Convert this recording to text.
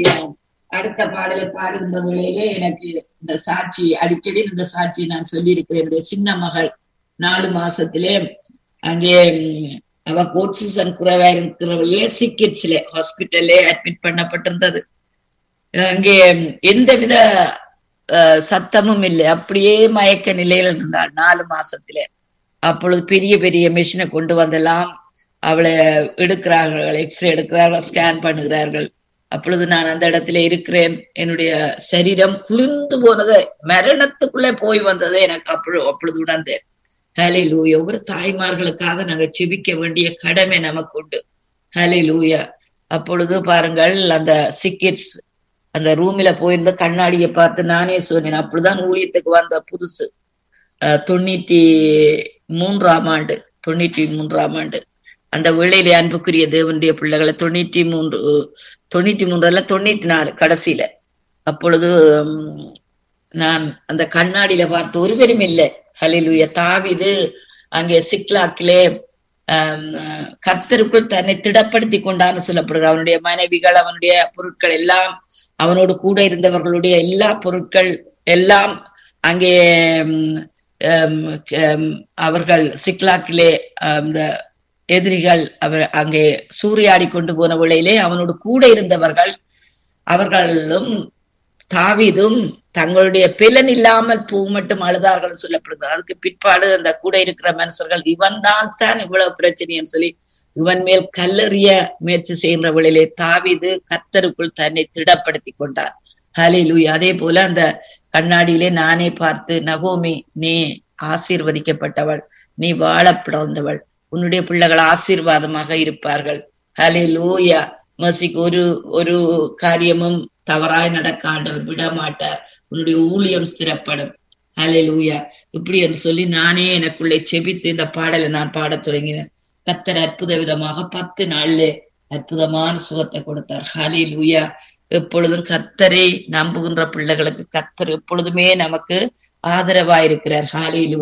அடுத்த பாடலை பாடுகின்ற வேளையிலே எனக்கு இந்த சாட்சி அடிக்கடி இந்த சாட்சி நான் சொல்லியிருக்கிறேன் என்னுடைய சின்ன மகள் நாலு மாசத்திலே அங்கே ம், அவ கோட்சிசன் குறைவா இருக்கிறவர்களே சிக்கிட்ஸ்ல ஹாஸ்பிட்டல்லே அட்மிட் பண்ணப்பட்டிருந்தது அங்கே ம், எந்தவித அஹ், சத்தமும் இல்லை அப்படியே மயக்க நிலையில இருந்தாள் நாலு மாசத்திலே அப்பொழுது பெரிய பெரிய மிஷினை கொண்டு வந்தெல்லாம் அவளை எடுக்கிறார்கள் எக்ஸ்ரே எடுக்கிறார்கள் ஸ்கேன் பண்ணுகிறார்கள் அப்பொழுது நான் அந்த இடத்துல இருக்கிறேன் என்னுடைய சரீரம் குளிர்ந்து போனது மரணத்துக்குள்ளே போய் வந்தது எனக்கு அப்பொழுது அப்பொழுது உணர்ந்தேன் ஹலே லூயா ஒவ்வொரு தாய்மார்களுக்காக நாங்க செபிக்க வேண்டிய கடமை நமக்கு உண்டு ஹலே லூயா அப்பொழுது பாருங்கள் அந்த சிக்கிட்ஸ் அந்த ரூமில போயிருந்த கண்ணாடியை பார்த்து நானே சொன்னேன் அப்படிதான் ஊழியத்துக்கு வந்த புதுசு அஹ், தொண்ணூத்தி மூன்றாம் ஆண்டு தொண்ணூத்தி மூன்றாம் ஆண்டு அந்த வேளையிலே அன்புக்குரிய தேவனுடைய பிள்ளைகளை தொண்ணூத்தி மூன்று தொண்ணூத்தி மூன்றுல தொண்ணூத்தி நாலு கடைசியில அப்பொழுது உம், நான் அந்த கண்ணாடியில பார்த்து ஒருவரும் இல்லை ஹலிலுய தாவிது அங்கே சிக்லாக்கிலே ஆம், கர்த்தருக்குள் தன்னை திடப்படுத்தி கொண்டான்னு சொல்லப்படுகிற அவனுடைய மனைவிகள் அவனுடைய பொருட்கள் எல்லாம் அவனோடு கூட இருந்தவர்களுடைய எல்லா பொருட்கள் எல்லாம் அங்கே உம், ஆம், க- அவர்கள் சிக்லாக்கிலே அந்த எதிரிகள் அவர் அங்கே சூறையாடி கொண்டு போன வேளையிலே அவனோடு கூட இருந்தவர்கள் அவர்களும் தாவீதும் தங்களுடைய பிலன் இல்லாமல் பூ மட்டும் அழுதார்கள் சொல்லப்படுகிறது அதுக்கு பிற்பாடு அந்த கூட இருக்கிற மனுஷர்கள் இவன் தான் தான் இவ்வளவு பிரச்சனைன்னு சொல்லி இவன் மேல் கல்லெறிய முயற்சி செய்கின்ற வேளையிலே தாவீது கர்த்தருக்குள் தன்னை திடப்படுத்தி கொண்டார் ஹalleluya அதே போல அந்த கண்ணாடியிலே நானே பார்த்து நகோமி நீ ஆசீர்வதிக்கப்பட்டவள் நீ வாழ பிறந்தவள் உன்னுடைய பிள்ளைகள் ஆசீர்வாதமாக இருப்பார்கள் ஹலே லூயா மசிக்கு ஒரு ஒரு காரியமும் தவறாய் நடக்க ஆண்டவர் விட மாட்டார் உன்னுடைய ஊழியம் ஸ்திரப்படும் ஹலே லூயா இப்படி என்று சொல்லி நானே எனக்குள்ளே செபித்து இந்த பாடலை நான் பாடத் தொடங்கினேன் கத்தர் அற்புத விதமாக பத்து நாள்ல அற்புதமான சுகத்தை கொடுத்தார் ஹலே லூயா எப்பொழுதும் கத்தரை நம்புகின்ற பிள்ளைகளுக்கு கத்தர் எப்பொழுதுமே நமக்கு ஆதரவாயிருக்கிறார் ஹாலே